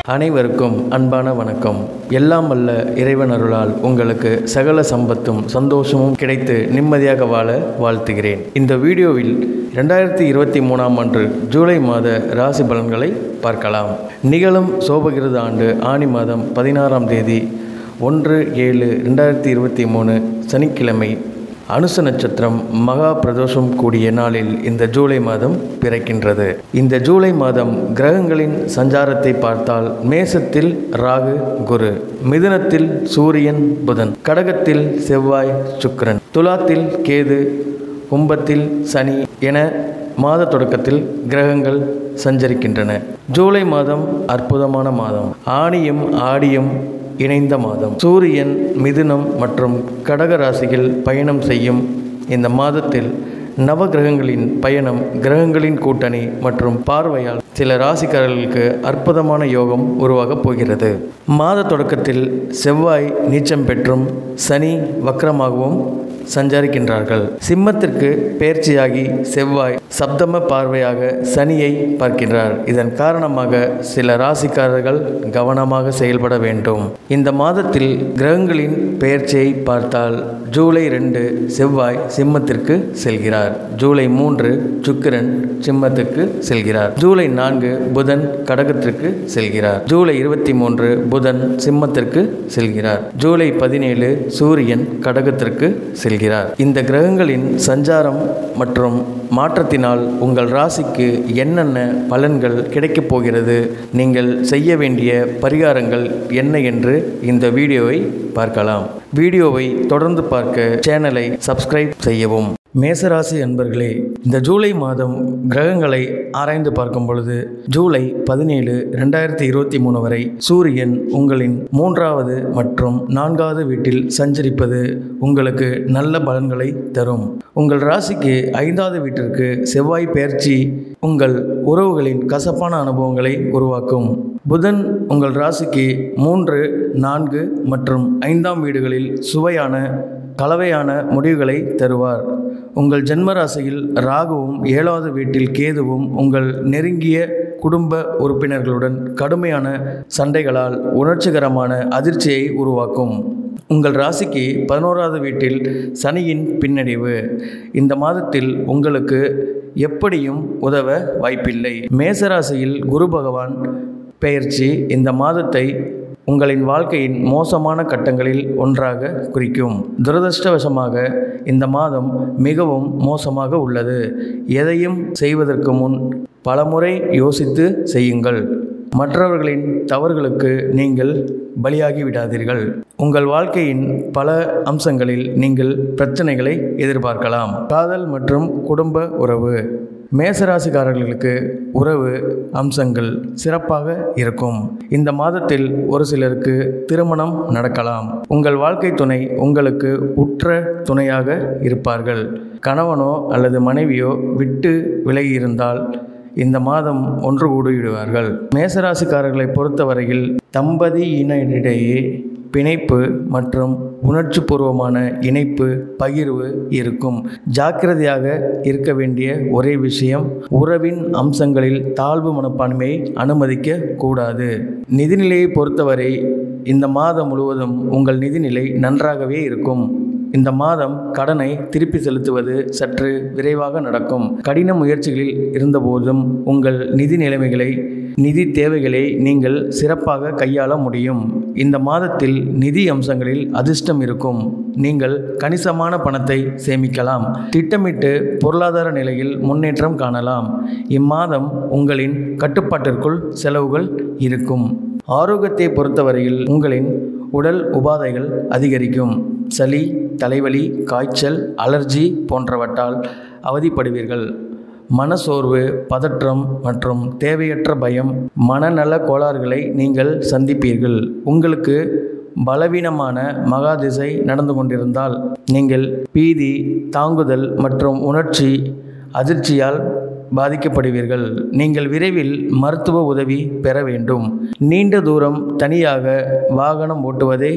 அனைவருக்கும் அன்பான வணக்கம் எல்லாம் வல்ல இறைவன் அருளால் உங்களுக்கு சகல சம்பத்தும் சந்தோஷமும் கிடைத்து நிம்மதியாக வாழ வாழ்த்துகிறேன் இந்த வீடியோவில் ரெண்டாயிரத்தி இருபத்தி மூணாம் ஆண்டு ஜூலை மாத ராசி பலன்களை பார்க்கலாம் நிகழும் சோபகிருத ஆண்டு ஆணி மாதம் பதினாறாம் தேதி ஒன்று ஏழு ரெண்டாயிரத்தி இருபத்தி மூணு சனிக்கிழமை அனுச நட்சத்திரம் மகா பிரதோஷம் கூடிய நாளில் இந்த ஜூலை மாதம் பிறக்கின்றது இந்த ஜூலை மாதம் கிரகங்களின் சஞ்சாரத்தை பார்த்தால் மேசத்தில் ராகு குரு மிதுனத்தில் சூரியன் புதன் கடகத்தில் செவ்வாய் சுக்கிரன் துலாத்தில் கேது கும்பத்தில் சனி என மாத தொடக்கத்தில் கிரகங்கள் சஞ்சரிக்கின்றன ஜூலை மாதம் அற்புதமான மாதம் ஆணியும் ஆடியும் இணைந்த மாதம் சூரியன் மிதுனம் மற்றும் கடக ராசியில் பயணம் செய்யும் இந்த மாதத்தில் நவ கிரகங்களின் பயணம் கிரகங்களின் கூட்டணி மற்றும் பார்வையால் சில ராசிக்காரர்களுக்கு அற்புதமான யோகம் உருவாகப் போகிறது மாத தொடக்கத்தில் செவ்வாய் நீச்சம் பெற்றும் சனி வக்ரமாகவும் சஞ்சரிக்கின்றார்கள் சிம்மத்திற்கு பெயர்ச்சியாகி செவ்வாய் சப்தம பார்வையாக சனியை பார்க்கின்றார் இதன் காரணமாக சில ராசிக்காரர்கள் கவனமாக செயல்பட வேண்டும் இந்த மாதத்தில் கிரகங்களின் பெயர்ச்சியை பார்த்தால் ஜூலை ரெண்டு செவ்வாய் சிம்மத்திற்கு செல்கிறார் ஜூலை மூன்று சுக்கிரன் சிம்மத்துக்கு செல்கிறார் ஜூலை நான்கு புதன் கடகத்திற்கு செல்கிறார் ஜூலை இருபத்தி மூன்று புதன் சிம்மத்திற்கு செல்கிறார் ஜூலை பதினேழு சூரியன் கடகத்திற்கு செல்கிறார் இந்த கிரகங்களின் சஞ்சாரம் மற்றும் மாற்றத்தினால் உங்கள் ராசிக்கு என்னென்ன பலன்கள் கிடைக்கப் போகிறது நீங்கள் செய்ய வேண்டிய பரிகாரங்கள் என்ன என்று இந்த வீடியோவை பார்க்கலாம் வீடியோவை தொடர்ந்து பார்க்க சேனலை சப்ஸ்கிரைப் செய்யவும் மேசராசி அன்பர்களே இந்த ஜூலை மாதம் கிரகங்களை ஆராய்ந்து பார்க்கும் பொழுது ஜூலை பதினேழு ரெண்டாயிரத்தி இருபத்தி மூணு வரை சூரியன் உங்களின் மூன்றாவது மற்றும் நான்காவது வீட்டில் சஞ்சரிப்பது உங்களுக்கு நல்ல பலன்களை தரும் உங்கள் ராசிக்கு ஐந்தாவது வீட்டிற்கு செவ்வாய் பயிற்சி உங்கள் உறவுகளின் கசப்பான அனுபவங்களை உருவாக்கும் புதன் உங்கள் ராசிக்கு மூன்று நான்கு மற்றும் ஐந்தாம் வீடுகளில் சுவையான கலவையான முடிவுகளை தருவார் உங்கள் ஜென்ம ராசியில் ராகுவும் ஏழாவது வீட்டில் கேதுவும் உங்கள் நெருங்கிய குடும்ப உறுப்பினர்களுடன் கடுமையான சண்டைகளால் உணர்ச்சிகரமான அதிர்ச்சியை உருவாக்கும் உங்கள் ராசிக்கு பதினோராவது வீட்டில் சனியின் பின்னடைவு இந்த மாதத்தில் உங்களுக்கு எப்படியும் உதவ வாய்ப்பில்லை மேசராசியில் குரு பகவான் பெயர்ச்சி இந்த மாதத்தை உங்களின் வாழ்க்கையின் மோசமான கட்டங்களில் ஒன்றாக குறிக்கும் துரதிருஷ்டவசமாக இந்த மாதம் மிகவும் மோசமாக உள்ளது எதையும் செய்வதற்கு முன் பலமுறை யோசித்து செய்யுங்கள் மற்றவர்களின் தவறுகளுக்கு நீங்கள் பலியாகி விடாதீர்கள் உங்கள் வாழ்க்கையின் பல அம்சங்களில் நீங்கள் பிரச்சனைகளை எதிர்பார்க்கலாம் காதல் மற்றும் குடும்ப உறவு மேசராசிக்காரர்களுக்கு உறவு அம்சங்கள் சிறப்பாக இருக்கும் இந்த மாதத்தில் ஒரு சிலருக்கு திருமணம் நடக்கலாம் உங்கள் வாழ்க்கை துணை உங்களுக்கு உற்ற துணையாக இருப்பார்கள் கணவனோ அல்லது மனைவியோ விட்டு விலகி இருந்தால் இந்த மாதம் ஒன்று கூடிவிடுவார்கள் மேசராசிக்காரர்களை பொறுத்தவரையில் தம்பதியினரிடையே பிணைப்பு மற்றும் உணர்ச்சிபூர்வமான இணைப்பு பகிர்வு இருக்கும் ஜாக்கிரதையாக இருக்க வேண்டிய ஒரே விஷயம் உறவின் அம்சங்களில் தாழ்வு மனப்பான்மையை அனுமதிக்க கூடாது நிதிநிலையை பொறுத்தவரை இந்த மாதம் முழுவதும் உங்கள் நிதிநிலை நன்றாகவே இருக்கும் இந்த மாதம் கடனை திருப்பி செலுத்துவது சற்று விரைவாக நடக்கும் கடின முயற்சிகளில் இருந்தபோதும் உங்கள் நிதி நிலைமைகளை நிதி தேவைகளை நீங்கள் சிறப்பாக கையாள முடியும் இந்த மாதத்தில் நிதி அம்சங்களில் அதிர்ஷ்டம் இருக்கும் நீங்கள் கணிசமான பணத்தை சேமிக்கலாம் திட்டமிட்டு பொருளாதார நிலையில் முன்னேற்றம் காணலாம் இம்மாதம் உங்களின் கட்டுப்பாட்டிற்குள் செலவுகள் இருக்கும் ஆரோக்கியத்தை பொறுத்தவரையில் உங்களின் உடல் உபாதைகள் அதிகரிக்கும் சளி தலைவலி காய்ச்சல் அலர்ஜி போன்றவற்றால் அவதிப்படுவீர்கள் மனசோர்வு பதற்றம் மற்றும் தேவையற்ற பயம் மனநல கோளாறுகளை நீங்கள் சந்திப்பீர்கள் உங்களுக்கு பலவீனமான மகா திசை நடந்து கொண்டிருந்தால் நீங்கள் பீதி தாங்குதல் மற்றும் உணர்ச்சி அதிர்ச்சியால் பாதிக்கப்படுவீர்கள் நீங்கள் விரைவில் மருத்துவ உதவி பெற வேண்டும் நீண்ட தூரம் தனியாக வாகனம் ஓட்டுவதை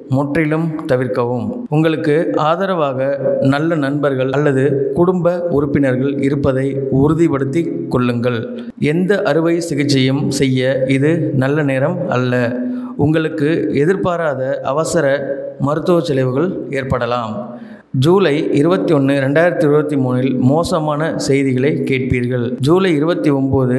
முற்றிலும் தவிர்க்கவும் உங்களுக்கு ஆதரவாக நல்ல நண்பர்கள் அல்லது குடும்ப உறுப்பினர்கள் இருப்பதை உறுதிப்படுத்தி கொள்ளுங்கள் எந்த அறுவை சிகிச்சையும் செய்ய இது நல்ல நேரம் அல்ல உங்களுக்கு எதிர்பாராத அவசர மருத்துவ செலவுகள் ஏற்படலாம் ஜூலை இருபத்தி ஒன்று ரெண்டாயிரத்தி இருபத்தி மூணில் மோசமான செய்திகளை கேட்பீர்கள் ஜூலை இருபத்தி ஒம்பது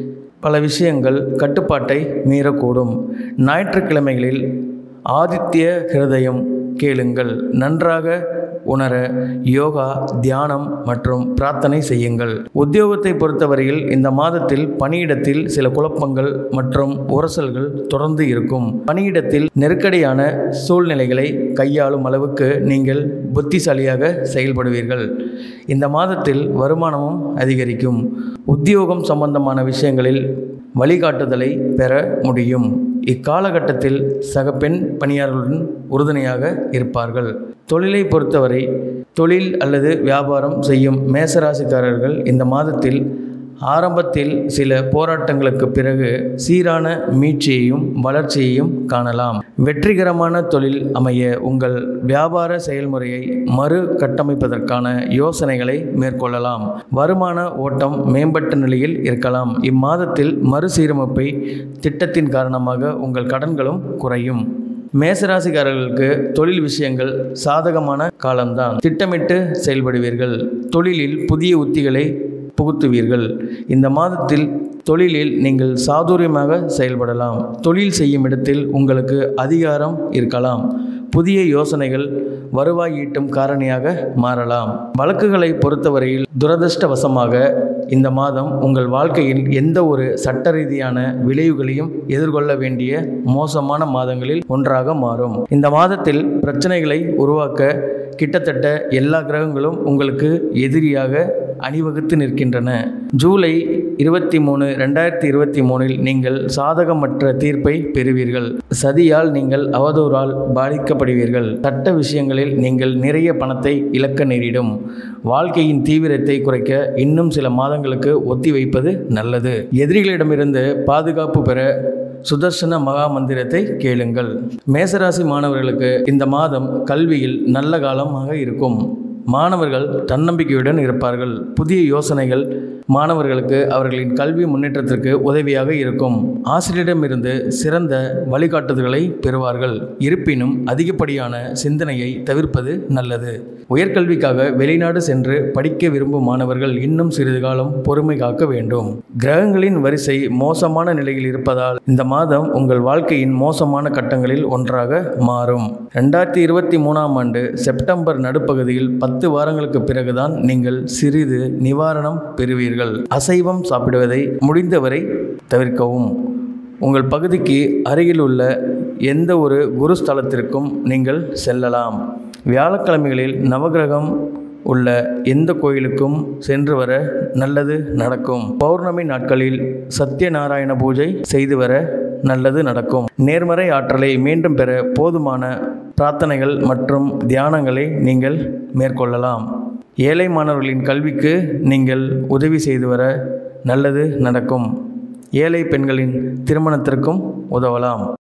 பல விஷயங்கள் கட்டுப்பாட்டை மீறக்கூடும் ஞாயிற்றுக்கிழமைகளில் ஆதித்ய ஹிருதயம் கேளுங்கள் நன்றாக உணர யோகா தியானம் மற்றும் பிரார்த்தனை செய்யுங்கள் உத்தியோகத்தை பொறுத்தவரையில் இந்த மாதத்தில் பணியிடத்தில் சில குழப்பங்கள் மற்றும் உரசல்கள் தொடர்ந்து இருக்கும் பணியிடத்தில் நெருக்கடியான சூழ்நிலைகளை கையாளும் அளவுக்கு நீங்கள் புத்திசாலியாக செயல்படுவீர்கள் இந்த மாதத்தில் வருமானமும் அதிகரிக்கும் உத்தியோகம் சம்பந்தமான விஷயங்களில் வழிகாட்டுதலை பெற முடியும் இக்காலகட்டத்தில் சக பெண் பணியாளர்களுடன் உறுதுணையாக இருப்பார்கள் தொழிலை பொறுத்தவரை தொழில் அல்லது வியாபாரம் செய்யும் மேசராசிக்காரர்கள் இந்த மாதத்தில் ஆரம்பத்தில் சில போராட்டங்களுக்கு பிறகு சீரான மீட்சியையும் வளர்ச்சியையும் காணலாம் வெற்றிகரமான தொழில் அமைய உங்கள் வியாபார செயல்முறையை மறு கட்டமைப்பதற்கான யோசனைகளை மேற்கொள்ளலாம் வருமான ஓட்டம் மேம்பட்ட நிலையில் இருக்கலாம் இம்மாதத்தில் மறுசீரமைப்பை திட்டத்தின் காரணமாக உங்கள் கடன்களும் குறையும் மேசராசிக்காரர்களுக்கு தொழில் விஷயங்கள் சாதகமான காலம்தான் திட்டமிட்டு செயல்படுவீர்கள் தொழிலில் புதிய உத்திகளை புகுத்துவீர்கள் இந்த மாதத்தில் தொழிலில் நீங்கள் சாதுரியமாக செயல்படலாம் தொழில் செய்யும் இடத்தில் உங்களுக்கு அதிகாரம் இருக்கலாம் புதிய யோசனைகள் வருவாய் ஈட்டும் காரணியாக மாறலாம் வழக்குகளை பொறுத்தவரையில் துரதிருஷ்டவசமாக இந்த மாதம் உங்கள் வாழ்க்கையில் எந்த ஒரு சட்ட ரீதியான விளைவுகளையும் எதிர்கொள்ள வேண்டிய மோசமான மாதங்களில் ஒன்றாக மாறும் இந்த மாதத்தில் பிரச்சனைகளை உருவாக்க கிட்டத்தட்ட எல்லா கிரகங்களும் உங்களுக்கு எதிரியாக அணிவகுத்து நிற்கின்றன ஜூலை இருபத்தி மூணு ரெண்டாயிரத்தி இருபத்தி மூணில் நீங்கள் சாதகமற்ற தீர்ப்பை பெறுவீர்கள் சதியால் நீங்கள் அவதூறால் பாதிக்கப்படுவீர்கள் சட்ட விஷயங்களில் நீங்கள் நிறைய பணத்தை இழக்க நேரிடும் வாழ்க்கையின் தீவிரத்தை குறைக்க இன்னும் சில மாதங்களுக்கு ஒத்திவைப்பது நல்லது எதிரிகளிடமிருந்து பாதுகாப்பு பெற சுதர்சன மகா மந்திரத்தை கேளுங்கள் மேசராசி மாணவர்களுக்கு இந்த மாதம் கல்வியில் நல்ல காலமாக இருக்கும் மாணவர்கள் தன்னம்பிக்கையுடன் இருப்பார்கள் புதிய யோசனைகள் மாணவர்களுக்கு அவர்களின் கல்வி முன்னேற்றத்திற்கு உதவியாக இருக்கும் ஆசிரியரிடமிருந்து சிறந்த வழிகாட்டுதல்களை பெறுவார்கள் இருப்பினும் அதிகப்படியான சிந்தனையை தவிர்ப்பது நல்லது உயர்கல்விக்காக வெளிநாடு சென்று படிக்க விரும்பும் மாணவர்கள் இன்னும் சிறிது காலம் பொறுமை காக்க வேண்டும் கிரகங்களின் வரிசை மோசமான நிலையில் இருப்பதால் இந்த மாதம் உங்கள் வாழ்க்கையின் மோசமான கட்டங்களில் ஒன்றாக மாறும் ரெண்டாயிரத்தி இருபத்தி மூணாம் ஆண்டு செப்டம்பர் நடுப்பகுதியில் பத்து வாரங்களுக்கு பிறகுதான் நீங்கள் சிறிது நிவாரணம் பெறுவீர்கள் அசைவம் சாப்பிடுவதை முடிந்தவரை தவிர்க்கவும் உங்கள் பகுதிக்கு அருகில் உள்ள எந்த ஒரு குருஸ்தலத்திற்கும் நீங்கள் செல்லலாம் வியாழக்கிழமைகளில் நவகிரகம் உள்ள எந்த கோயிலுக்கும் சென்று வர நல்லது நடக்கும் பௌர்ணமி நாட்களில் சத்யநாராயண பூஜை செய்து வர நல்லது நடக்கும் நேர்மறை ஆற்றலை மீண்டும் பெற போதுமான பிரார்த்தனைகள் மற்றும் தியானங்களை நீங்கள் மேற்கொள்ளலாம் ஏழை மாணவர்களின் கல்விக்கு நீங்கள் உதவி செய்து வர நல்லது நடக்கும் ஏழை பெண்களின் திருமணத்திற்கும் உதவலாம்